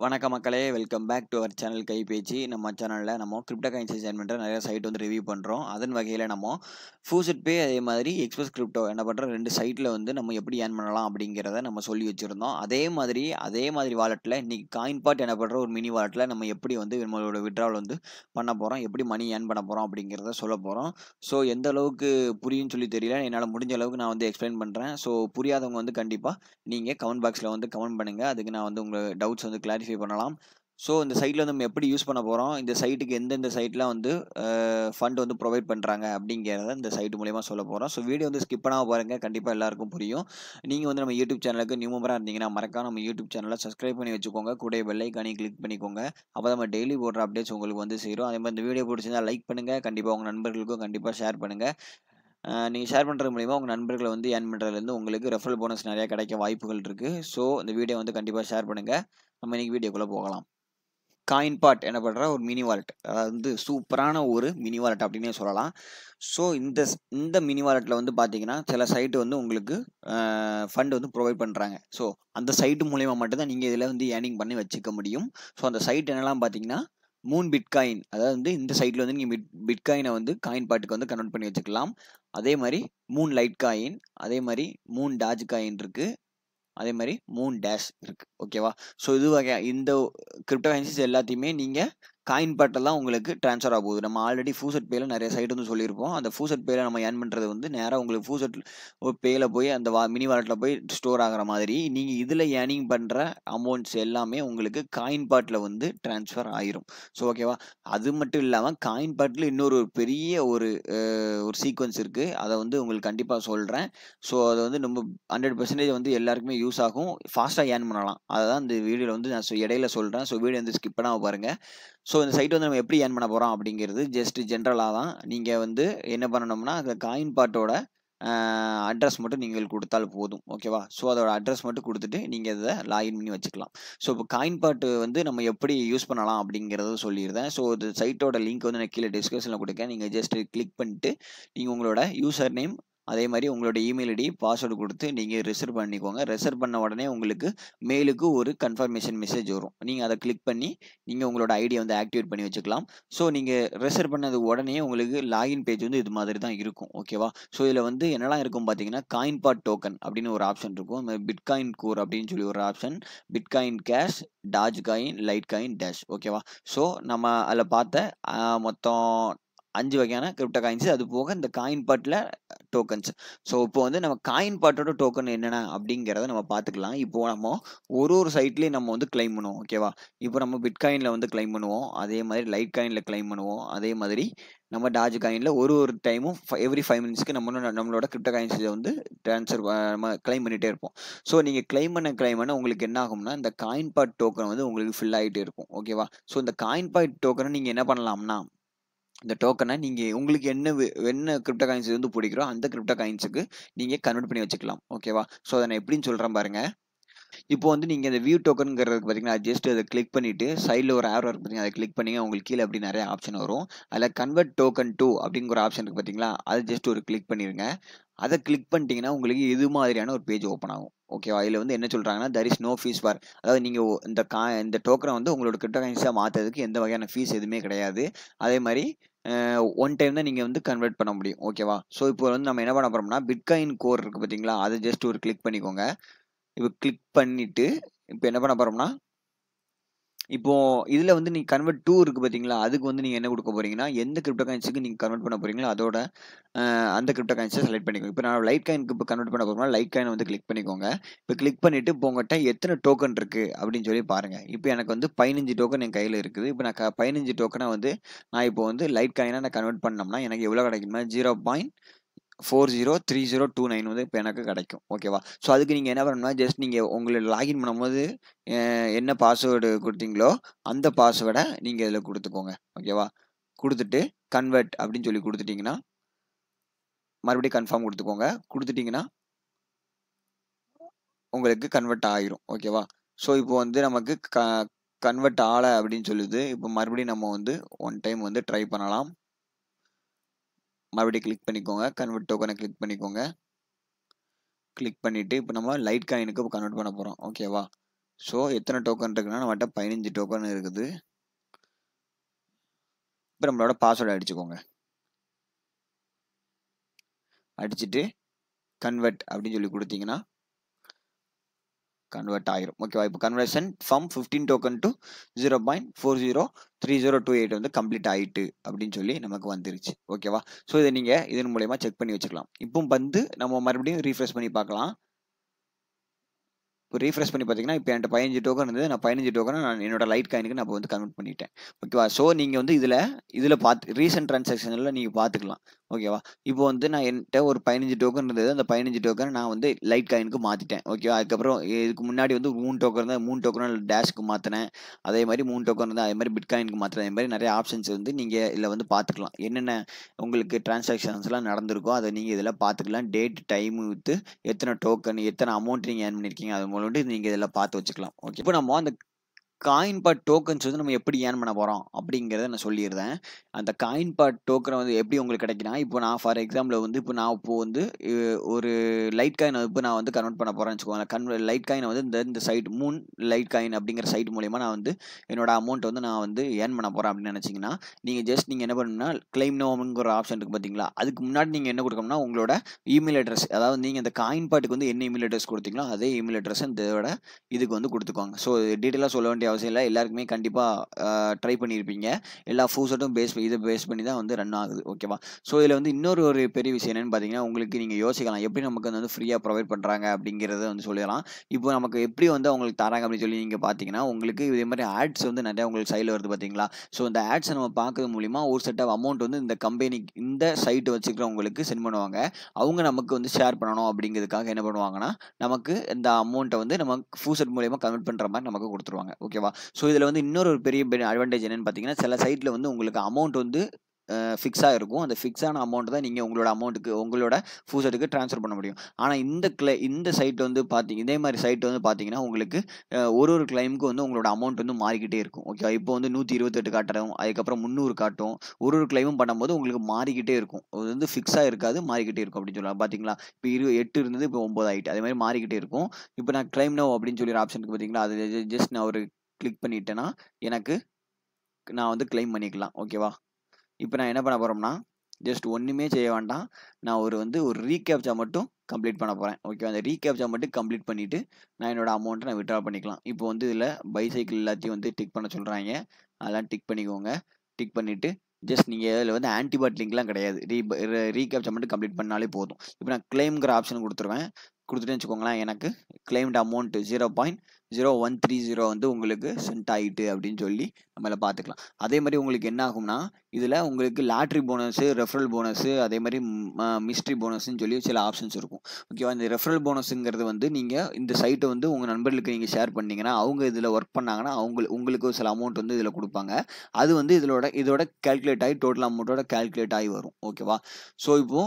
வணக்கம் மக்களே welcome back to our channel Kaipechu நம்ம சேனலில் நம்ம கிரிப்டோ காயின்ஸ் ஜாயின் பண்ணுற நிறைய சைட் வந்து ரிவ்யூ பண்ணுறோம் அதன் வகையில் நம்ம ஃபூசட் பே அதே மாதிரி எக்ஸ்பிரஸ் கிரிப்டோ என்ன பண்ணுற ரெண்டு சைட்டில் வந்து நம்ம எப்படி ஏர்ன் பண்ணலாம் அப்படிங்கிறத நம்ம சொல்லி வச்சுருந்தோம் அதே மாதிரி அதே மாதிரி வாலெட்டில் இன்றைக்கி காயின் பாட் என்ன பண்ணுற ஒரு மினி வாலெட்டில் நம்ம எப்படி வந்து நம்மளோட விட்ராவல் வந்து பண்ண போகிறோம் எப்படி மணி ஏர்ன் பண்ண போகிறோம் அப்படிங்கிறத சொல்ல போகிறோம் ஸோ எந்த அளவுக்கு புரியும்னு சொல்லி தெரியல என்னால் முடிஞ்ச அளவுக்கு நான் வந்து எக்ஸ்பிளைன் பண்ணுறேன் ஸோ புரியாதவங்க வந்து கண்டிப்பாக நீங்கள் கமெண்ட் பாக்ஸில் வந்து கமெண்ட் பண்ணுங்கள் அதுக்கு நான் வந்து உங்கள் டவுட்ஸ் வந்து கிளாரிஃபை பண்ணலாம் ஸோ இந்த சைட்டில் வந்து நம்ம எப்படி யூஸ் பண்ண போகிறோம் இந்த சைட்டுக்கு எந்தெந்த சைட்லாம் வந்து ஃபண்ட் வந்து ப்ரொவைட் பண்ணுறாங்க அப்படிங்கிறத இந்த சைட் மூலயமா சொல்ல போகிறோம் ஸோ வீடியோ வந்து ஸ்கிப் பண்ணாமல் பாருங்கள் கண்டிப்பாக எல்லாருக்கும் புரியும் நீங்கள் வந்து நம்ம யூடியூப் சேனலுக்கு நியூ மெம்பராக இருந்தீங்கன்னா மறக்காம நம்ம யூடியூப் சேனலை சப்ஸ்கிரைப் பண்ணி வச்சுக்கோங்க கூட பெல்லைக்கானி கிளிக் பண்ணிக்கோங்க அப்போ நம்ம டெய்லி போடுற அப்டேட்ஸ் உங்களுக்கு வந்து சேரும் அதே மாதிரி இந்த வீடியோ பிடிச்சிருந்தா லைக் பண்ணுங்கள் கண்டிப்பாக உங்கள் நண்பர்களுக்கும் கண்டிப்பாக ஷேர் பண்ணுங்கள் நீங்கள் ஷேர் பண்ணுறது மூலிமா உங்கள் நண்பர்களை வந்து ஏர்ன் பண்ணுறதுலேருந்து உங்களுக்கு ரெஃபரல் போனஸ் நிறையா கிடைக்க வாய்ப்புகள் இருக்குது ஸோ இந்த வீடியோ வந்து கண்டிப்பாக ஷேர் பண்ணுங்கள் நம்ம இன்றைக்கி வீடியோக்குள்ளே போகலாம் காயின் பாட் என்ன பண்ணுற ஒரு மினி வாலெட் அதாவது வந்து சூப்பரான ஒரு மினி வாலெட் அப்படின்னே சொல்லலாம் ஸோ இந்த இந்த மினி வாலெட்டில் வந்து பார்த்தீங்கன்னா சில சைட்டு வந்து உங்களுக்கு ஃபண்ட் வந்து ப்ரொவைட் பண்ணுறாங்க ஸோ அந்த சைட்டு மூலயமா மட்டும்தான் நீங்கள் இதில் வந்து ஏர்னிங் பண்ணி வச்சுக்க முடியும் ஸோ அந்த சைட் என்னெல்லாம் பார்த்தீங்கன்னா மூன் பிட்காயின் அதாவது வந்து இந்த சைட்டில் வந்து நீங்கள் பிட் பிட்காயினை வந்து காயின் பாட்டுக்கு வந்து கன்வெர்ட் பண்ணி வச்சுக்கலாம் அதே மாதிரி மூன் லைட் காயின் அதே மாதிரி மூன் டாஜ் காயின் இருக்குது அதே மாதிரி மூன் டேஷ் இருக்குது ஓகேவா ஸோ இது வகை இந்த கிரிப்டோ கரன்சிஸ் எல்லாத்தையுமே நீங்கள் காயின் பாட்டெல்லாம் உங்களுக்கு ட்ரான்ஸ்ஃபர் ஆக போகுது நம்ம ஆல்ரெடி ஃபூசட் பேல நிறைய சைட் வந்து சொல்லியிருப்போம் அந்த ஃபூசட் பேல நம்ம ஏர்ன் பண்ணுறது வந்து நேராக உங்களுக்கு ஃபூசட் பேல போய் அந்த வா மினி வாலெட்டில் போய் ஸ்டோர் ஆகிற மாதிரி நீங்கள் இதில் ஏர்னிங் பண்ணுற அமௌண்ட்ஸ் எல்லாமே உங்களுக்கு காயின் பாட்டில் வந்து ட்ரான்ஸ்ஃபர் ஆயிரும் ஸோ ஓகேவா அது மட்டும் இல்லாமல் காயின் பாட்டில் இன்னொரு பெரிய ஒரு ஒரு சீக்வன்ஸ் இருக்குது அதை வந்து உங்களுக்கு கண்டிப்பாக சொல்கிறேன் ஸோ அதை வந்து நம்ம ஹண்ட்ரட் பர்சன்டேஜ் வந்து எல்லாருக்குமே யூஸ் ஆகும் ஃபாஸ்ட்டாக ஏர்ன் பண்ணலாம் அதை தான் இந்த வீடியோவில் வந்து நான் இடையில சொல்கிறேன் ஸோ வீடியோ வந்து ஸ்கிப் பண்ணாமல் பாருங்கள் ஸோ இந்த சைட் வந்து நம்ம எப்படி ஏர்ன் பண்ண போகிறோம் அப்படிங்கிறது ஜஸ்ட் ஜென்ரலாக தான் நீங்கள் வந்து என்ன பண்ணணும்னா அந்த காயின் பாட்டோட அட்ரஸ் மட்டும் நீங்கள் கொடுத்தால் போதும் ஓகேவா ஸோ அதோட அட்ரஸ் மட்டும் கொடுத்துட்டு நீங்கள் இதை லாகின் பண்ணி வச்சுக்கலாம் ஸோ இப்போ காயின் பாட்டு வந்து நம்ம எப்படி யூஸ் பண்ணலாம் அப்படிங்கிறத சொல்லியிருந்தேன் ஸோ இந்த சைட்டோட லிங்க் வந்து நான் கீழே டிஸ்கிரிப்ஷனில் கொடுக்கேன் நீங்கள் ஜஸ்ட் கிளிக் பண்ணிட்டு நீங்கள் உங்களோட யூசர் நேம் அதே மாதிரி உங்களோட இமெயில் ஐடி பாஸ்வேர்டு கொடுத்து நீங்கள் ரிசர்வ் பண்ணிக்கோங்க ரிசர்வ் பண்ண உடனே உங்களுக்கு மெயிலுக்கு ஒரு கன்ஃபர்மேஷன் மெசேஜ் வரும் நீங்கள் அதை கிளிக் பண்ணி நீங்கள் உங்களோட ஐடியை வந்து ஆக்டிவேட் பண்ணி வச்சுக்கலாம் ஸோ நீங்கள் ரிசர்வ் பண்ணது உடனே உங்களுக்கு லாகின் பேஜ் வந்து இது மாதிரி தான் இருக்கும் ஓகேவா ஸோ இதில் வந்து என்னெல்லாம் இருக்கும் பார்த்தீங்கன்னா காயின் பாட் டோக்கன் அப்படின்னு ஒரு ஆப்ஷன் இருக்கும் பிட்காயின் கூர் அப்படின்னு சொல்லி ஒரு option bitcoin cash dogecoin litecoin dash ஓகேவா ஸோ நம்ம அதில் பார்த்த மொத்தம் அஞ்சு வகையான கிரிப்டோ காயின்ஸ் அது போக இந்த காயின் பாட்டில் டோக்கன்ஸ் ஸோ இப்போ வந்து நம்ம காயின் பாட்டோட டோக்கன் என்னென்ன அப்படிங்கிறத நம்ம பார்த்துக்கலாம் இப்போ நம்ம ஒரு ஒரு சைட்லேயும் நம்ம வந்து கிளைம் பண்ணுவோம் ஓகேவா இப்போ நம்ம பிட்காயினில் வந்து கிளைம் பண்ணுவோம் அதே மாதிரி லைட் காயினில் கிளைம் பண்ணுவோம் அதே மாதிரி நம்ம டாஜ் காயினில் ஒரு ஒரு டைமும் எவ்ரி ஃபைவ் மினிட்ஸ்க்கு நம்ம நம்மளோட கிரிப்டோ காயின்ஸை வந்து ட்ரான்ஸ்ஃபர் நம்ம கிளைம் பண்ணிகிட்டே இருப்போம் ஸோ நீங்கள் கிளைம் பண்ண கிளைம் பண்ண உங்களுக்கு என்ன ஆகும்னா இந்த காயின் பாட் டோக்கன் வந்து உங்களுக்கு ஃபில் ஆகிட்டே இருக்கும் ஓகேவா ஸோ இந்த காயின் பாட் டோக்கனை நீங்கள் என்ன பண்ணலாம்னா இந்த டோக்கனை நீங்கள் உங்களுக்கு என்ன என்ன கிரிப்டோ காயின்ஸ் வந்து பிடிக்கிறோ அந்த கிரிப்டோ காயின்ஸுக்கு நீங்கள் கன்வெர்ட் பண்ணி வச்சுக்கலாம் ஓகேவா ஸோ அதை நான் எப்படின்னு சொல்கிறேன் பாருங்கள் இப்போ வந்து நீங்கள் இந்த வியூ டோக்கனுங்கிறது பார்த்தீங்கன்னா ஜஸ்ட் அதை கிளிக் பண்ணிவிட்டு சைடில் ஒரு ஆரோ இருக்கு பார்த்தீங்கன்னா அதை கிளிக் பண்ணி உங்களுக்கு கீழே அப்படி நிறைய ஆப்ஷன் வரும் அதில் கன்வெர்ட் டோக்கன் டூ அப்படிங்கிற ஆப்ஷன் இருக்குது பார்த்தீங்களா அது ஜஸ்ட் ஒரு கிளிக் பண்ணிடுங்க அதை கிளிக் பண்ணிட்டீங்கன்னா உங்களுக்கு இது மாதிரியான ஒரு பேஜ் ஓப்பன் ஆகும் ஓகேவா இதில் வந்து என்ன சொல்கிறாங்கன்னா there is no fees for அதாவது நீங்கள் இந்த கா இந்த டோக்கனை வந்து உங்களோட கிரிப்டோ காயின்ஸாக மாற்றுறதுக்கு எந்த வகையான ஃபீஸ் எதுவுமே கிடையாது அதே மாதிரி ஒன் டைம் தான் நீங்கள் வந்து கன்வெர்ட் பண்ண முடியும் ஓகேவா ஸோ இப்போ வந்து நம்ம என்ன பண்ண போகிறோம்னா பிட்காயின் கோர் இருக்குது பார்த்தீங்களா அதை ஜஸ்ட் ஒரு கிளிக் பண்ணிக்கோங்க இப்போ கிளிக் பண்ணிவிட்டு இப்போ என்ன பண்ண போகிறோம்னா இப்போ இதில் வந்து நீங்கள் கன்வெர்ட் டூ இருக்குது பார்த்தீங்களா அதுக்கு வந்து நீங்கள் என்ன கொடுக்க போகிறீங்கன்னா எந்த கிரிப்டோ காயின்ஸுக்கு நீங்கள் கன்வெர்ட் பண்ண போகிறீங்களோ அதோட அந்த கிரிப்டோ காயின்ஸை செலக்ட் பண்ணிக்கோங்க இப்போ நான் லைட் காயினுக்கு இப்போ கன்வெர்ட் பண்ண போகிறோம்னா லைட் காயின் வந்து கிளிக் பண்ணிக்கோங்க இப்போ கிளிக் பண்ணிவிட்டு இப்போ உங்கள்கிட்ட எத்தனை டோக்கன் இருக்குது அப்படின்னு சொல்லி பாருங்கள் இப்போ எனக்கு வந்து பதினஞ்சு டோக்கன் என் கையில் இருக்குது இப்போ நான் க பதினஞ்சு டோக்கனை வந்து நான் இப்போ வந்து லைட் காயினாக நான் கன்வெர்ட் பண்ணோம்னா எனக்கு எவ்வளோ கிடைக்குமா zero point four zero three zero two nine வந்து இப்போ எனக்கு கிடைக்கும் ஓகேவா ஸோ அதுக்கு நீங்கள் என்ன பண்ணணும்னா ஜஸ்ட் நீங்கள் உங்களை லாகின் பண்ணும்போது என்ன பாஸ்வேர்டு கொடுத்தீங்களோ அந்த பாஸ்வேர்டை நீங்கள் இதில் கொடுத்துக்கோங்க ஓகேவா கொடுத்துட்டு கன்வெர்ட் அப்படின்னு சொல்லி கொடுத்துட்டிங்கன்னா மறுபடியும் கன்ஃபார்ம் கொடுத்துக்கோங்க கொடுத்துட்டிங்கன்னா உங்களுக்கு கன்வெர்ட் ஆகிரும் ஓகேவா ஸோ இப்போ வந்து நமக்கு க கன்வெர்ட் ஆகலை அப்படின்னு சொல்லுது இப்போ மறுபடியும் நம்ம வந்து ஒன் டைம் வந்து ட்ரை பண்ணலாம் மறுபடியும் கிளிக் பண்ணிக்கோங்க கன்வெர்ட் டோக்கனை கிளிக் பண்ணிக்கோங்க கிளிக் பண்ணிவிட்டு இப்போ நம்ம லைட் காயினுக்கு கன்வெர்ட் பண்ண போகிறோம் ஓகேவா ஸோ எத்தனை டோக்கன் இருக்குன்னா நம்மகிட்ட பதினஞ்சு டோக்கன் இருக்குது இப்போ நம்மளோட பாஸ்வேர்டு அடிச்சுக்கோங்க அடிச்சுட்டு கன்வெர்ட் அப்படின்னு சொல்லி கொடுத்தீங்கன்னா கன்வெர்ட் ஆகிரும் ஓகேவா இப்போ conversion from fifteen token to zero point four zero three zero two eight வந்து கம்ப்ளீட் ஆகிட்டு அப்படின்னு சொல்லி நமக்கு வந்துருச்சு ஓகேவா ஸோ இதை நீங்கள் இதன் மூலயமா செக் பண்ணி வச்சுக்கலாம் இப்போ வந்து நம்ம மறுபடியும் ரீஃப்ரெஷ் பண்ணி பார்க்கலாம் இப்போ ரீஃப்ரெஷ் பண்ணி பார்த்தீங்கன்னா இப்போ என்கிட்ட பதினஞ்சு டோக்கன் இருந்தது நான் பதினஞ்சு டோக்கனை நான் என்னோட லைட் காயினுக்கு நான் இப்போ வந்து கன்வெர்ட் பண்ணிட்டேன் ஓகேவா ஸோ நீங்கள் வந்து இதில் இதில் பார்த்து ரீசெண்ட் ட்ரான்சாக்ஷனில் நீங்கள் பார்த்துக்கலாம் ஓகேவா இப்போ வந்து நான் என்கிட்ட ஒரு பதினஞ்சு டோக்கன் இருந்தது அந்த பதினஞ்சு டோக்கன் நான் வந்து லைட் காயினுக்கு மாற்றிட்டேன் ஓகேவா அதுக்கப்புறம் இதுக்கு முன்னாடி வந்து மூணு டோக்கன் இருந்தால் மூணு டோக்கன் டேஷ்க்கு மாற்றினேன் அதே மாதிரி மூணு டோக்கன் இருந்தால் அதே மாதிரி பிட்காயினுக்கு மாற்றினேன் அதே மாதிரி நிறைய ஆப்ஷன்ஸ் வந்து நீங்கள் இதில் வந்து பார்த்துக்கலாம் என்னென்ன உங்களுக்கு டிரான்சாக்ஷன்ஸ்லாம் நடந்திருக்கோ அதை நீங்கள் இதில் பார்த்துக்கலாம் டேட் டைம் வித்து எத்தனை டோக்கன் எத்தனை அமௌண்ட் நீங்கள் ஏர்ன் பண்ணியிருக்கீங்க அது மூலம் நீங்கள் இதில் பார்த்து வச்சுக்கலாம் ஓகே இப்போ நம்ம அந்த காயின் பாட் டோக்கன்ஸ் வந்து நம்ம எப்படி ஏர்ன் பண்ண போகிறோம் அப்படிங்கிறத நான் சொல்லியிருந்தேன் அந்த காயின் பாட் டோக்கனை வந்து எப்படி உங்களுக்கு கிடைக்குன்னா இப்போ நான் ஃபார் எக்ஸாம்பிள் வந்து இப்போ நான் இப்போ வந்து அஹ், ஒரு லைட் காயின் இப்போ நான் வந்து கன்வெர்ட் பண்ண போகிறேன்னு வச்சுக்கோங்க கன் லைட் காயினை வந்து இந்த இந்த சைட் மூன் லைட் காயின் அப்படிங்கிற சைட் மூலயமா நான் வந்து என்னோட அமௌண்ட் வந்து நான் வந்து ஏர்ன் பண்ண போகிறேன் அப்படின்னு நினச்சிங்கன்னா நீங்கள் ஜஸ்ட் நீங்கள் என்ன பண்ணணும்னா கிளைம் நோம்ங்கிற ஆப்ஷன் இருக்குது பார்த்தீங்களா அதுக்கு முன்னாடி நீங்கள் என்ன கொடுக்கணும்னா உங்களோட இமெயில் அட்ரஸ் அதாவது நீங்கள் இந்த காயின் பாட்டுக்கு வந்து என்ன இமெயில் அட்ரஸ் கொடுத்தீங்களோ அதே இமெயில் அட்ரஸ் இதோட இதுக்கு வந்து கொடுத்துக்கோங்க ஸோ டீட்டெயிலாக சொல்ல வேண்டிய அவசியம் இல்லை எல்லாருக்குமே கண்டிப்பாக ட்ரை பண்ணியிருப்பீங்க எல்லா ஃபூஸட்டும் பேஸ் இதை பேஸ் பண்ணி தான் வந்து ரன் ஆகுது ஓகேவா ஸோ இதில் வந்து இன்னொரு ஒரு பெரிய விஷயம் என்னன்னு பார்த்தீங்கன்னா உங்களுக்கு நீங்கள் யோசிக்கலாம் எப்படி நமக்கு வந்து ஃப்ரீயாக ப்ரொவைட் பண்ணுறாங்க அப்படிங்கிறத வந்து சொல்லிடலாம் இப்போ நமக்கு எப்படி வந்து அவங்களுக்கு தராங்க அப்படின்னு சொல்லி நீங்கள் பார்த்தீங்கன்னா உங்களுக்கு இதே மாதிரி ஆட்ஸ் வந்து நிறையா உங்களுக்கு சைடில் வருது பார்த்தீங்களா ஸோ இந்த ஆட்ஸை நம்ம பார்க்கறது மூலிமா ஒரு செட் ஆஃப் அமௌண்ட் வந்து இந்த கம்பெனி இந்த சைட் வச்சுக்கிறவங்களுக்கு சென்ட் பண்ணுவாங்க அவங்க நமக்கு வந்து ஷேர் பண்ணணும் அப்படிங்கிறதுக்காக என்ன பண்ணுவாங்கன்னா நமக்கு இந்த அமௌண்ட்டை வந்து நமக்கு ஃபூசட் மூலியமாக கன்வெர்ட் பண்ணுற மாதிரி நமக்கு கொடுத்துருவாங்க ஓகேவா ஸோ இதில் வந்து இன்னொரு ஒரு பெரிய அட்வான்டேஜ் என்னன்னு பார்த்தீங்கன்னா சில சைட்டில் வந்து உங்களுக்கு அமௌண்ட் வந்து ஃபிக்ஸாக இருக்கும் அந்த ஃபிக்ஸான அமௌண்ட் தான் நீங்கள் உங்களோட அமௌண்ட்டுக்கு உங்களோட ஃபூசட்டுக்கு ட்ரான்ஸ்ஃபர் பண்ண முடியும் ஆனால் இந்த கிளை இந்த சைட் வந்து பார்த்தீங்க இதே மாதிரி சைட் வந்து பார்த்தீங்கன்னா உங்களுக்கு அஹ், ஒரு ஒரு கிளைமுக்கு வந்து உங்களோட அமௌண்ட் வந்து மாறிக்கிட்டே இருக்கும் ஓகே இப்போ வந்து நூற்றி இருபத்தெட்டு காட்டும் அதுக்கப்புறம் முந்நூறு காட்டும் ஒரு ஒரு கிளைமும் பண்ணும்போது உங்களுக்கு மாறிக்கிட்டே இருக்கும் அது வந்து ஃபிக்ஸாக இருக்காது மாறிக்கிட்டே இருக்கும் அப்படின்னு சொல்லலாம் பார்த்தீங்களா இப்போ இரு எட்டு இருந்தது இப்போ ஒம்பது ஆகிட்டு அதே மாதிரி மாறிக்கிட்டே இருக்கும் இப்போ நான் கிளைம் நோ அப்படின்னு சொல்லி ஒரு ஆப்ஷன் இருக்குது பார்த்தீங்களா அது ஜஸ்ட் நான் ஒரு கிளிக் பண்ணிட்டேன்னா எனக்கு நான் வந்து கிளைம் பண்ணிக்கலாம் ஓகேவா இப்போ நான் என்ன பண்ண போகிறோம்னா ஜஸ்ட் ஒன்றுமே செய்ய வேண்டாம் நான் ஒரு வந்து ஒரு ரீகேப்சா மட்டும் கம்ப்ளீட் பண்ண போகிறேன் ஓகே அந்த ரீகேப்சா மட்டும் கம்ப்ளீட் பண்ணிவிட்டு நான் என்னோட அமௌண்ட்டை நான் விட்ரா பண்ணிக்கலாம் இப்போ வந்து இதில் பைசைக்கிள் எல்லாத்தையும் வந்து டிக் பண்ண சொல்கிறாங்க அதெல்லாம் டிக் பண்ணிக்கோங்க டிக் பண்ணிவிட்டு ஜஸ்ட் நீங்கள் இதில் வந்து ஆன்டிபாட் லிங்க்லாம் கிடையாது ரீ ரீகேப்சா மட்டும் கம்ப்ளீட் பண்ணாலே போதும் இப்போ நான் கிளைம்ங்கிற ஆப்ஷன் கொடுத்துருவேன் கொடுத்துட்டேன்னு வச்சுக்கோங்களேன் எனக்கு claimed amount zero point zero one three zero வந்து உங்களுக்கு சென்ட் ஆகிட்டு அப்படின்னு சொல்லி நம்மள பார்த்துக்கலாம் அதே மாதிரி உங்களுக்கு என்ன ஆகும்னா இதில் உங்களுக்கு லாட்ரி போனஸு ரெஃபரல் போனஸு அதே மாதிரி மிஸ்ட்ரி போனஸ்ன்னு சொல்லி சில ஆப்ஷன்ஸ் இருக்கும் ஓகேவா இந்த ரெஃபரல் போனஸுங்கிறது வந்து நீங்கள் இந்த சைட்டை வந்து உங்கள் நண்பர்களுக்கு நீங்கள் ஷேர் பண்ணீங்கன்னா அவங்க இதில் ஒர்க் பண்ணாங்கன்னா அவங்க உங்களுக்கு ஒரு சில அமௌண்ட் வந்து இதில் கொடுப்பாங்க அது வந்து இதோட இதோட கேல்குலேட் ஆகி டோட்டல் அமௌண்ட்டோட கேல்குலேட் ஆகி வரும் ஓகேவா ஸோ இப்போது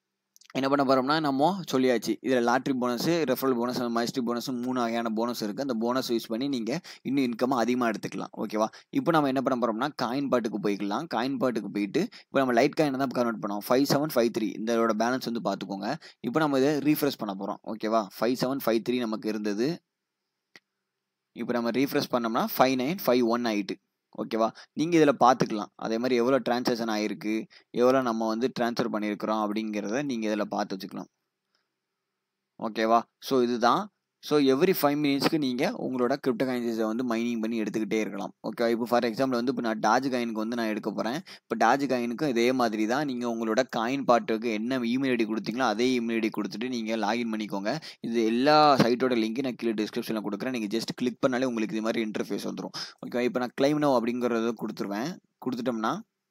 என்ன பண்ண போகிறோம்னா நம்ம சொல்லியாச்சு இதில் lottery bonus referral bonus mystery bonus மூணு வகையான போனஸ் இருக்குது அந்த போனஸ் யூஸ் பண்ணி நீங்கள் இன்னும் இன்கம் அதிகமாக எடுத்துக்கலாம் ஓகேவா இப்போ நம்ம என்ன பண்ண போகிறோம்னா காயின் பாட்டுக்கு போய்க்கலாம் காயின் பாட்டுக்கு போயிட்டு இப்போ நம்ம லைட் காயின் தான் கன்வெர்ட் பண்ணோம் ஃபைவ் செவன் ஃபைவ் த்ரீ இதோட பேலன்ஸ் வந்து பார்த்துக்கோங்க இப்போ நம்ம இதை ரீஃப்ரெஷ் பண்ண போகிறோம் ஓகேவா ஃபைவ் செவன் ஃபைவ் த்ரீ நமக்கு இருந்தது இப்போ நம்ம ரீஃப்ரெஷ் பண்ணோம்னா ஃபைவ் நைன் ஃபைவ் ஒன் ஆயிட்டு ஓகேவா நீங்கள் இதில் பார்த்துக்கலாம் அதே மாதிரி எவ்வளோ ட்ரான்சாக்ஷன் ஆகிருக்கு எவ்வளோ நம்ம வந்து ட்ரான்ஸ்ஃபர் பண்ணியிருக்கிறோம் அப்படிங்கிறத நீங்கள் இதில் பார்த்து வச்சுக்கலாம் ஓகேவா ஸோ இதுதான் ஸோ எவ்ரி ஃபைவ் மினிட்ஸ்க்கு நீங்கள் உங்களோட கிரிப்டோ காயின்ஸை வந்து மைனிங் பண்ணி எடுத்துக்கிட்டே இருக்கலாம் ஓகே இப்போ ஃபார் எக்ஸாம்பிள் வந்து இப்போ நான் டாஜ் காயினுக்கு வந்து நான் எடுக்க போகிறேன் இப்போ டாஜ் காயினுக்கும் இதே மாதிரி தான் நீங்கள் உங்களோட காயின் பாட்டுக்கு என்ன இமெயில் ஐடி கொடுத்தீங்களோ அதே இமெயில் ஐடி கொடுத்துட்டு நீங்கள் லாகின் பண்ணிக்கோங்க இது எல்லா சைட்டோட லிங்க்கு நான் கீழே டிஸ்கிரிப்ஷனில் கொடுக்குறேன் நீங்கள் ஜஸ்ட் கிளிக் பண்ணாலே உங்களுக்கு இது மாதிரி இன்டர்ஃபேஸ் வந்துடும் ஓகே இப்போ நான் கிளைம் நோ அப்படிங்கிறத கொடுத்துருவேன் கொடுத்துட்டோம்னா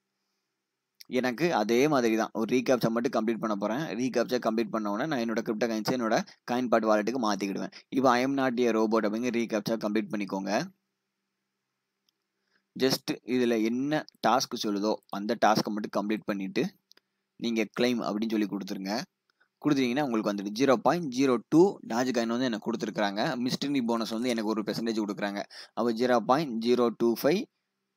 எனக்கு அதே மாதிரி தான் ஒரு ரீகேப்சா மட்டும் கம்ப்ளீட் பண்ண போகிறேன் ரீகேப்சா கம்ப்ளீட் பண்ண உடனே நான் என்னோட கிரிப்டோ காயின்ஸை என்னோட காயின் பாட் வாலெட்டுக்கு மாற்றிக்கிடுவேன் இப்போ I am not a robot அப்படிங்கிற ரீகேப்சா கம்ப்ளீட் பண்ணிக்கோங்க ஜஸ்ட் இதில் என்ன டாஸ்க் சொல்லுதோ அந்த டாஸ்க்கை மட்டும் கம்ப்ளீட் பண்ணிவிட்டு நீங்கள் கிளைம் அப்படின்னு சொல்லி கொடுத்துருங்க கொடுத்துட்டீங்கன்னா உங்களுக்கு வந்துட்டு zero point zero two dogecoin வந்து எனக்கு கொடுத்துருக்குறாங்க மிஸ்டரி போனஸ் வந்து எனக்கு ஒரு பெர்சன்டேஜ் கொடுக்குறாங்க அப்போ zero point zero two five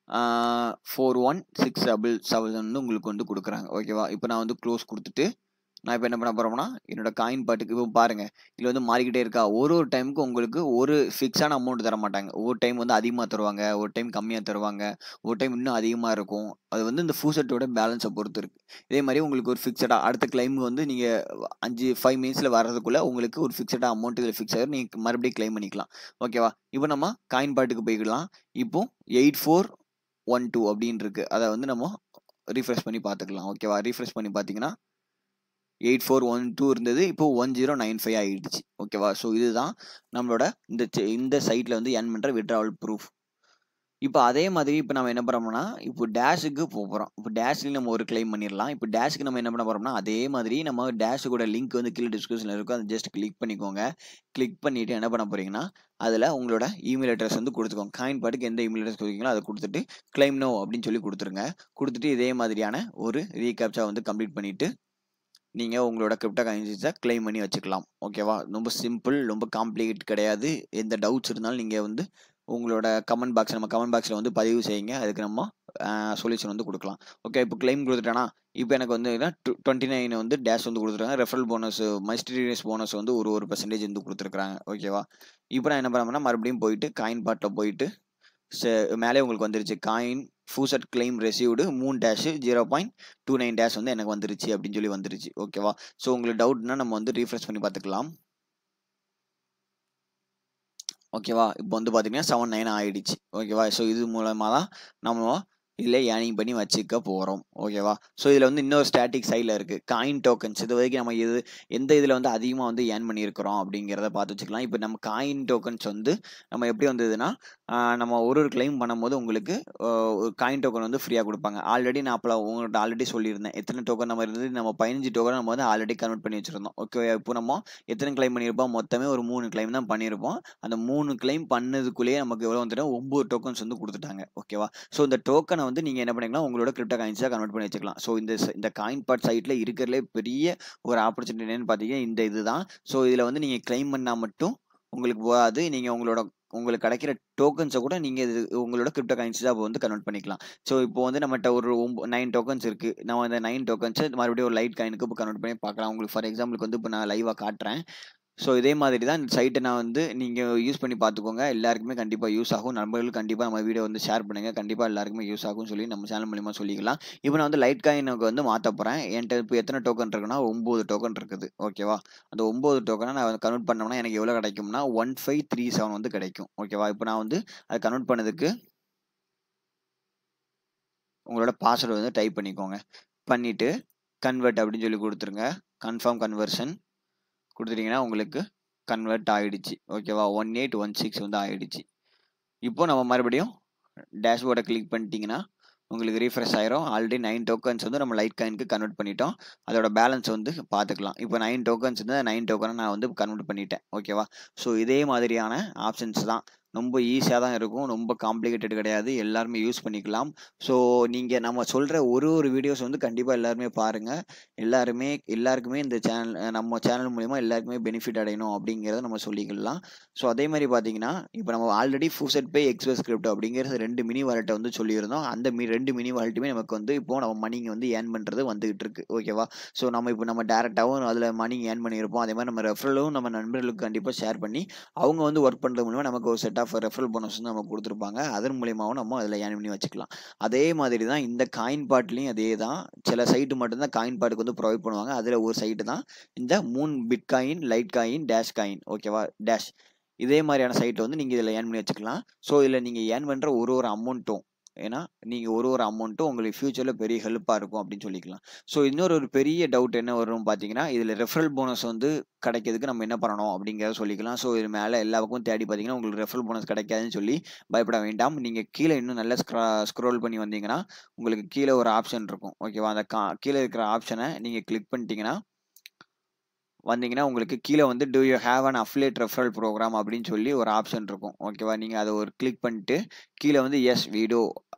four one six double seven வந்து உங்களுக்கு வந்து கொடுக்குறாங்க ஓகேவா இப்போ நான் வந்து க்ளோஸ் கொடுத்துட்டு நான் இப்போ என்ன பண்ண போறோம்னா, என்னோட காயின் பாட்டுக்கு இப்போ பாருங்க. இதுல வந்து மாறிக்கிட்டே இருக்கா. ஒரு ஒரு டைமுக்கு உங்களுக்கு ஒரு ஃபிக்ஸான அமௌண்ட் தர மாட்டாங்க. ஒரு டைம் வந்து அதிகமா தருவாங்க. ஒரு டைம் கம்மியா தருவாங்க. ஒரு டைம் இன்னும் அதிகமா இருக்கும். அது வந்து இந்த ஃபூசெட்டோட பேலன்ஸ பொறுத்து இருக்கு. இதே மாரி உங்களுக்கு ஒரு ஃபிக்ஸடா அடுத்த கிளைம் வந்து நீங்க 5, 5 மினிட்ஸ்ல வர்றதுக்குள்ள உங்களுக்கு ஒரு ஃபிக்ஸடா அமௌண்ட் இதுல ஃபிக்ஸ் ஆயிரும். நீங்க மறுபடியும் கிளைம் பண்ணிக்கலாம். ஓகேவா? இப்போ நம்ம காயின் பாட்டுக்கு போய்க்கலாம். இப்போ 8412 அப்படின்னு இருக்கு. அத வந்து நம்ம ரிஃப்ரெஷ் பண்ணி பார்த்துக்கலாம். ஓகேவா? ரிஃப்ரெஷ் பண்ணி பார்த்தீங்கன்னா 8412 இருந்தது. இப்போ 1095 ஆயிடுச்சு. ஓகேவா? ஸோ இதுதான் நம்மளோட இந்த செ இந்த சைட்ல வந்து ஏர்ன் பண்ற வித்ட்ராவல் ப்ரூஃப். இப்போ அதே மாதிரி இப்போ நம்ம என்ன பண்றோம்னா, இப்போ டேஷ்க்கு போப்போறோம். இப்போ டேஷ்லயும் நம்ம ஒரு கிளைம் பண்ணிரலாம். இப்போ டேஷ்க்கு நம்ம என்ன பண்ண போறோம்னா, அதே மாதிரி நம்ம டேஷ்கோட லிங்க் வந்து கீழ டிஸ்கிரிப்ஷன்ல இருக்கும். அத ஜஸ்ட் கிளிக் பண்ணிக்கோங்க. கிளிக் பண்ணிட்டு என்ன பண்ண போறீங்கன்னா, அதுல உங்களோட இமெயில் அட்ரஸ் வந்து குடுத்துக்கோங்க. காயின் பாட்டுக்கு எந்த இமெயில் அட்ரஸ் குடுக்குறீங்களோ அத குடுத்துட்டு, கிளைம் நவ் அப்படின்னு சொல்லி குடுத்துருங்க. குடுத்துட்டு இதே மாதிரியான ஒரு ரீகேப்ச்சா வந்து கம்ப்ளீட் பண்ணிட்டு, நீங்க உங்களோட கிரிப்டோ காயின்ஸ கிளைம் பண்ணி வச்சுக்கலாம். ஓகேவா? ரொம்ப சிம்பிள். ரொம்ப காம்ப்ளிகேட் கிடையாது. எந்த டவுட்ஸ் இருந்தாலும் நீங்க வந்து உங்களோட கமெண்ட் பாக்ஸ் நம்ம கமெண்ட் பாக்ஸ்ல வந்து பதிவு செய்யுங்க. அதுக்கு நம்ம அ சொல்யூஷன் வந்து குடுக்கலாம். ஓகே இப்போ கிளைம் குடுத்துட்டேனா, இப்போ எனக்கு வந்து என்ன டு 29 வந்து டேஷ் வந்து குடுத்துருக்காங்க. ரெஃபரல் போனஸ் மிஸ்டீரியஸ் போனஸ் வந்து ஒரு ஒரு பெர்சன்டேஜ் வந்து குடுத்துருக்காங்க. ஓகேவா? இப்போ நான் என்ன பண்ண மறுபடியும் போயிட்டு காயின் பார்ட்ல போயிட்டு, செ மேலே உங்களுக்கு வந்துருச்சு. Coin faucet claim received 3 dash 0.29 dash வந்து எனக்கு வந்துருச்சு அப்படின்னு சொல்லி வந்துருச்சு. ஓகேவா? ஸோ உங்களுக்கு டவுட்னா நம்ம வந்து ரிஃப்ரெஷ் பண்ணி பார்த்துக்கலாம். ஓகேவா? இப்போ வந்து பார்த்தீங்கன்னா 79 ஆயிடுச்சு. ஓகேவா? ஸோ இது மூலமா தான் நம்ம இதுல ஏர்னிங் பண்ணி வச்சுக்க போறோம். ஓகேவா? ஸோ இதுல வந்து இன்னொரு ஸ்டாட்டிக் சைட்ல இருக்கு. காயின் டோக்கன்ஸ் இதுவரைக்கும் நம்ம எது எந்த இதுல வந்து அதிகமா வந்து ஏர்ன் பண்ணியிருக்கிறோம் அப்படிங்கிறத பார்த்து வச்சுக்கலாம். இப்போ நம்ம காயின் டோக்கன்ஸ் வந்து நம்ம எப்படி வந்ததுன்னா, அ நம்ம ஒரு ஒரு கிளைம் பண்ணும்போது உங்களுக்கு அ ஒரு காயின் டோக்கன் வந்து ஃப்ரீயா குடுப்பாங்க. ஆல்ரெடி நான் அப்பல உங்கள்ட்ட ஆல்ரெடி சொல்லியிருந்தேன். எத்தன டோக்கன் நம்ம இருந்தது நம்ம 15 டோக்கன் நம்ம வந்து ஆல்ரெடி கன்வெர்ட் பண்ணி வச்சிருந்தோம். ஓகே இப்போ நம்ம எத்தன கிளைம் பண்ணியிருப்போம்? மொத்தமே ஒரு 3 கிளைம் தான் பண்ணியிருப்போம். அந்த 3 கிளைம் பண்ணதுக்குள்ளேயே நமக்கு எவ்வளோ வந்துடும்? 9 டோக்கன்ஸ் வந்து குடுத்துட்டாங்க. ஓகேவா? ஸோ இந்த டோக்கன வந்து நீங்க என்ன பண்ணிக்கலாம், உங்களோட கிரிப்டோ காயின்ஸா கன்வெர்ட் பண்ணி வச்சுக்கலாம். ஸோ இந்த ச இந்த காயின் பார்ட் சைட்ல இருக்கிறதுலே பெரிய ஒரு ஆப்பர்ச்சுனிட்டி என்னன்னு பார்த்தீங்கன்னா, இந்த இதுதான். ஸோ இதுல வந்து நீங்க கிளைம் பண்ணா மட்டும் உங்களுக்கு போதாது. நீங்க உங்களோட உங்களுக்கு கிடைக்கிற டோக்கன்ஸ கூட நீங்க இது உங்களோட கிரிப்டோ காயின்ஸா வந்து கன்வெர்ட் பண்ணிக்கலாம். ஸோ இப்போ வந்து நம்மட்ட ஒரு ஒம்ப 9 டோக்கன்ஸ் இருக்கு. நம்ம அந்த 9 டோக்கன்ஸ மறுபடியும் ஒரு லைட் காயினுக்கு இப்போ கன்வெர்ட் பண்ணி பார்க்கலாம். உங்களுக்கு ஃபார் எக்ஸாம்பிளுக்கு வந்து இப்போ நான் லைவா காட்டுறேன். ஸோ இதே மாதிரி தான் இந்த சைட்ட நான் வந்து நீங்க யூஸ் பண்ணி பார்த்துக்கோங்க. எல்லாருக்குமே கண்டிப்பா யூஸ் ஆகும். நண்பர்களுக்கு கண்டிப்பா நம்ம வீடியோ வந்து ஷேர் பண்ணுங்க. கண்டிப்பா எல்லாருக்குமே யூஸ் ஆகும்னு சொல்லி நம்ம சேனல் மூலியமா சொல்லிக்கலாம். இப்போ நான் வந்து லைட் காயினுக்கு வந்து மாத்தப் போறேன். என்ட்ட இப்போ எத்தன டோக்கன் இருக்குன்னா, 9 டோக்கன் இருக்குது. ஓகேவா? அந்த 9 டோக்கன நான் கன்வெர்ட் பண்ணோம்னா எனக்கு எவ்வளோ கிடைக்கும்னா, 1537 வந்து கிடைக்கும். ஓகேவா? இப்போ நான் வந்து அத கன்வெர்ட் பண்ணதுக்கு உங்களோட பாஸ்வேர்ட் வந்து டைப் பண்ணிக்கோங்க. பண்ணிட்டு கன்வெர்ட் அப்படின்னு சொல்லி குடுத்துருங்க. கன்ஃபர்ம் கன்வர்ஷன் குடுத்துட்டீங்கன்னா, உங்களுக்கு கன்வெர்ட் ஆயிடுச்சு. ஓகேவா? 1816 வந்து ஆயிடுச்சு. இப்போ நம்ம மறுபடியும் டேஷ்போர்ட கிளிக் பண்ணிட்டீங்கன்னா, உங்களுக்கு ரிஃப்ரெஷ் ஆயிரும். ஆல்ரெடி 9 டோக்கன்ஸ் வந்து நம்ம லைட் காயினுக்கு கன்வெர்ட் பண்ணிட்டோம். அதோட பேலன்ஸ் வந்து பார்த்துக்கலாம். இப்போ 9 டோக்கன்ஸ் இருந்தா 9 டோக்கன நான் வந்து கன்வெர்ட் பண்ணிட்டேன். ஓகேவா? ஸோ இதே மாதிரியான ஆப்ஷன்ஸ் தான். ரொம்ப ஈஸியா தான் இருக்கும். ரொம்ப காம்ப்ளிகேட்டட் கிடையாது. எல்லாருமே யூஸ் பண்ணிக்கலாம். ஸோ நீங்க நம்ம சொல்ற ஒரு ஒரு வீடியோஸ் வந்து கண்டிப்பா எல்லாருமே பாருங்க. எல்லாருமே எல்லாருக்குமே இந்த சேனல் நம்ம சேனல் மூலியமா எல்லாருக்குமே பெனிஃபிட் அடையணும் அப்படிங்கிறத நம்ம சொல்லிக்கலாம். ஸோ அதே மாரி பார்த்தீங்கன்னா, இப்போ நம்ம already faucet pay, express crypto அப்படிங்கிற 2 மினி வாலெட்ட வந்து சொல்லியிருந்தோம். அந்த மி 2 மினி வாலெட்டுமே நமக்கு வந்து இப்போ நம்ம மணிங்க வந்து ஏர்ன் பண்றது வந்துகிட்டு இருக்கு. ஓகேவா? ஸோ நம்ம இப்போ நம்ம டைரக்ட்டாவும் அதுல மணி ஏர்ன் பண்ணியிருப்போம். அதே மாரி நம்ம ரெஃபரலும் நம்ம நண்பர்களுக்கு கண்டிப்பா ஷேர் பண்ணி, அவங்க வந்து ஒர்க் பண்றது மூலியமா நமக்கு ஒரு செட் ஆஃப் ரெஃபரல் போனஸ் வந்து நமக்கு குடுத்துருப்பாங்க. அதன் மூலியமாவும் நம்ம அதுல ஏர்ன் பண்ணி வச்சுக்கலாம். அதே மாதிரி தான் இந்த காயின் பார்ட்லயும் அதே தான். சில சைட் மட்டும் தான் காயின் பார்ட்க்கு வந்து ப்ரொவைட் பண்ணுவாங்க. அதுல ஒரு சைட் தான் இந்த moon bitcoin, litecoin, dash coin. ஓகேவா? டேஷ். இதே மாரியான சைட் வந்து நீங்க இதுல ஏர்ன் பண்ணி வச்சுக்கலாம். ஸோ இதுல நீங்க ஏர்ன் பண்ற ஒரு ஒரு அமௌண்ட்டும் ஏன்னா, நீங்க ஒரு ஒரு அமௌண்ட்டும் உங்களுக்கு ஃபியூச்சர்ல பெரிய ஹெல்ப்பா இருக்கும் அப்படின்னு சொல்லிக்கலாம். ஸோ இன்னொரு ஒரு பெரிய டவுட் என்ன வரும்னு பார்த்தீங்கன்னா, இதுல ரெஃபரல் போனஸ் வந்து கிடைக்கிறதுக்கு நம்ம என்ன பண்ணணும் அப்படிங்கிறத சொல்லிக்கலாம். ஸோ இது மேல எல்லா பக்கமும் தேடி பார்த்தீங்கன்னா, உங்களுக்கு ரெஃபரல் போனஸ் கிடைக்காதுன்னு சொல்லி பயப்பட வேண்டாம். நீங்க கீழ இன்னும் நல்லா ஸ்க்ரா ஸ்க்ரோல் பண்ணி வந்தீங்கன்னா, உங்களுக்கு கீழ ஒரு ஆப்ஷன் இருக்கும். ஓகேவா? அந்த கா கீழ இருக்கிற ஆப்ஷன நீங்க கிளிக் பண்ணிட்டீங்கன்னா வந்தீங்கன்னா, உங்களுக்கு கீழ வந்து do you have an affiliate referral program அப்படின்னு சொல்லி ஒரு ஆப்ஷன் இருக்கும். ஓகேவா? நீங்க அத ஒரு கிளிக் பண்ணிட்டு, கீழ வந்து எஸ் வி டூ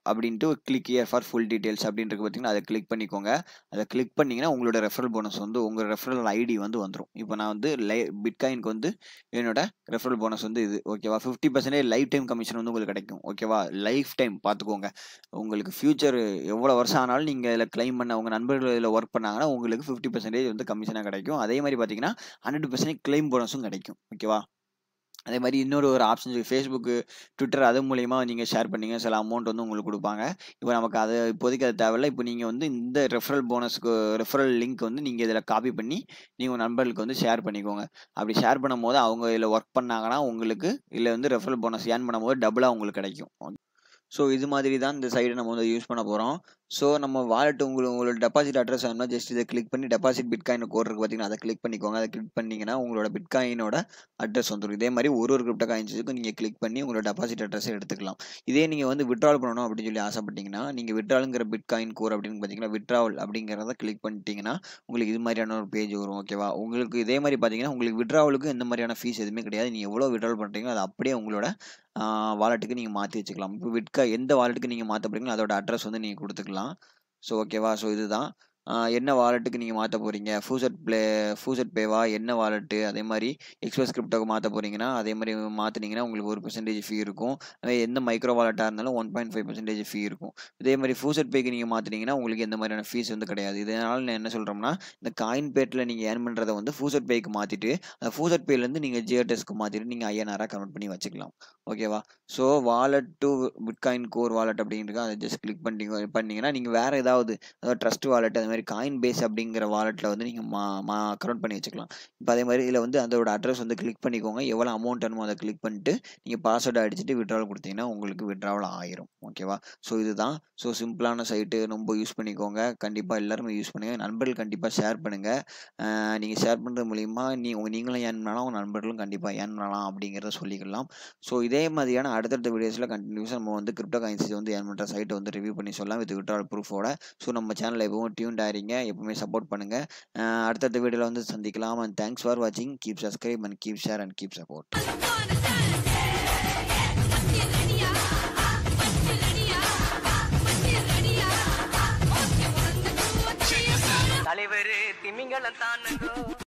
அப்படின்ட்டு click here for full details அப்படின்றது பார்த்தீங்கன்னா அதை கிளிக் பண்ணிக்கோங்க அதை கிளிக் பண்ணிங்கன்னா உங்களோட ரெஃபரல் போனஸ் வந்து உங்கள் ரெஃபரல் ஐடி வந்து வந்துடும் இப்போ நான் வந்து லை பிட்காயினுக்கு வந்து என்னோட ரெஃபரல் போனஸ் வந்து இது ஓகேவா fifty percentage lifetime commission வந்து உங்களுக்கு கிடைக்கும் ஓகேவா லைஃப் டைம் பார்த்துக்கோங்க உங்களுக்கு ஃபியூச்சர் எவ்வளோ வருஷம் ஆனாலும் நீங்கள் இதில் கிளைம் பண்ண உங்கள் நண்பர்கள் இதில் ஒர்க் பண்ணாங்கன்னா உங்களுக்கு ஃபிஃப்டி பர்சன்டேஜ் வந்து கமிஷனாக கிடைக்கும் அதே மாதிரி பார்த்தீங்கன்னா ஹண்ட்ரட் பர்சன்டேஜ் கிளைம் போனஸும் கிடைக்கும் ஓகேவா அதே மாதிரி இன்னொரு ஒரு ஆப்ஷன் இருக்குது ஃபேஸ்புக்கு ட்விட்டர் அது மூலிமா நீங்கள் ஷேர் பண்ணீங்க சில அமௌண்ட் வந்து உங்களுக்கு கொடுப்பாங்க இப்போ நமக்கு அது இப்போதைக்கு அது தேவையில்ல இப்போ நீங்கள் வந்து இந்த ரெஃபரல் போனஸ்க்கு ரெஃபரல் லிங்க் வந்து நீங்கள் இதில் காப்பி பண்ணி நீங்கள் உங்கள் நண்பர்களுக்கு வந்து ஷேர் பண்ணிக்கோங்க அப்படி ஷேர் பண்ணும்போது அவங்க இதில் ஒர்க் பண்ணாங்கன்னா உங்களுக்கு இல்லை வந்து ரெஃபரல் போனஸ் ஏர்ன் பண்ணும்போது டபுளாக உங்களுக்கு கிடைக்கும் ஸோ இது மாதிரி தான் இந்த சைடை நம்ம வந்து யூஸ் பண்ண போகிறோம் ஸோ நம்ம வாலெட் உங்களுக்கு உங்களோட டெபாசிட் அட்ரஸ் வேணும்னா ஜஸ்ட் இதை கிளிக் பண்ணி டெபாசிட் பிட்காயின் கோட் இருக்கு பார்த்தீங்கன்னா அதை கிளிக் பண்ணிக்கோங்க அதை கிளிக் பண்ணிங்கன்னா உங்களோட பிட்காயினோட அட்ரஸ் வந்துடும் இதே மாதிரி ஒரு ஒரு கிரிப்டோ காயின்ஸுக்கும் நீங்கள் கிளிக் பண்ணி உங்களோட டெபாசிட் அட்ரஸை எடுத்துக்கலாம் இதே நீங்கள் வந்து விட்ரால் பண்ணணும் அப்படின்னு சொல்லி ஆசைப்பட்டீங்கன்னா நீங்கள் விட்ராலுங்கிற பிட்காயின் கோர் அப்படின்னு பார்த்தீங்கன்னா விட்ராவல் அப்படிங்கிறத கிளிக் பண்ணிட்டீங்கன்னா உங்களுக்கு இது மாதிரியான ஒரு பேஜ் வரும் ஓகேவா உங்களுக்கு இதே மாதிரி பார்த்தீங்கன்னா உங்களுக்கு விட்ராவலுக்கு எந்த மாதிரியான ஃபீஸ் எதுவுமே கிடையாது நீங்கள் எவ்வளோ விட்ரால் பண்ணுறீங்களோ அது அப்படியே உங்களோட வாலெட்டுக்கு நீங்கள் மாற்றி வச்சுக்கலாம் இப்போ விட்கா எந்த வாலெட்டுக்கு நீங்கள் மாற்ற போகிறீங்களோ அதோட அட்ரஸ் வந்து நீங்கள் கொடுத்துக்கலாம் ஸோ ஓகேவா ஸோ இதுதான் என்ன வாலெட்டுக்கு நீங்கள் மாற்ற போகிறீங்க ஃபூசட் ப்ளே ஃபூசட் பேவா என்ன வாலெட்டு அதே மாதிரி எக்ஸ்பிரஸ் கிரிப்டோக்கு மாற்ற போகிறீங்கன்னா அதே மாதிரி மாற்றினீங்கன்னா உங்களுக்கு ஒரு பர்சன்டேஜ் ஃபீ இருக்கும் அதே எந்த மைக்ரோ வாலெட்டாக இருந்தாலும் one point five percentage fee இருக்கும் இதே மாதிரி ஃபூசட் பேக்கு நீங்கள் மாற்றினீங்கன்னா உங்களுக்கு எந்த மாதிரியான ஃபீஸ் வந்து கிடையாது இதனால் நான் என்ன சொல்கிறோம்னா இந்த காயின் பேட்டில் நீங்கள் ஏர்ன் பண்ணுறதை வந்து ஃபூசட் பேக்கு மாற்றிட்டு அந்த ஃபூசட் பேலேருந்து நீங்கள் ஜியோடெஸ்க்கு மாற்றிட்டு நீங்கள் ஐஎன்ஆராக கன்வெர்ட் பண்ணி வச்சுக்கலாம் ஓகேவா so wallet to bitcoin core wallet அப்படின்றது அதை ஜஸ்ட் கிளிக் பண்ணி பண்ணிங்கன்னா நீங்கள் வேறு ஏதாவது அதாவது ட்ரஸ்ட் வாலெட் அது மாதிரி காயின் பேஸ் அப்படிங்கிற வாலெட்டில் வந்து நீங்கள் மா மா கன்வெர்ட் பண்ணி வச்சுக்கலாம் இப்போ அதே மாதிரி இதில் வந்து அதோட அட்ரஸ் வந்து கிளிக் பண்ணிக்கோங்க எவ்வளோ அமௌண்ட் வேணுமோ அதை கிளிக் பண்ணிட்டு நீங்கள் பாஸ்வேர்டு அடிச்சுட்டு விட்ராவல் கொடுத்தீங்கன்னா உங்களுக்கு விட்ராவல் ஆயிரும் ஓகேவா ஸோ இதுதான் ஸோ சிம்பிளான சைட்டு ரொம்ப யூஸ் பண்ணிக்கோங்க கண்டிப்பாக எல்லாருமே யூஸ் பண்ணுங்கள் நண்பர்கள் கண்டிப்பாக ஷேர் பண்ணுங்கள் நீங்கள் ஷேர் பண்ணுறது மூலிமா நீ உங்கள் நீங்களும் ஏர்ன் பண்ணலாம் உங்கள் நண்பர்களும் கண்டிப்பாக ஏர்ன் பண்ணலாம் அப்படிங்கிறத சொல்லிக்கலாம் ஸோ இதே மாதிரியான அடுத்தடுத்த வீடியோஸில் கண்டினியூஸாக நம்ம வந்து கிரிப்டோ காயின்ஸ் வந்து ஏர்ன் பண்ணுற சைட்டை வந்து ரிவ்யூ பண்ணி சொல்லலாம் வித் விட்ராவல் ப்ரூஃபோட ஸோ நம்ம சேனலில் எப்பவும் டியூன் ஆகிறீங்க எப்பவுமே சப்போர்ட் பண்ணுங்கள் அடுத்தடுத்த வீடியோவில் வந்து சந்திக்கலாம் அண்ட் தேங்க்ஸ் ஃபார் வாட்சிங் keep subscribe and keep share and keep support தலைவர் திமிங்கலம் தானுங்கோ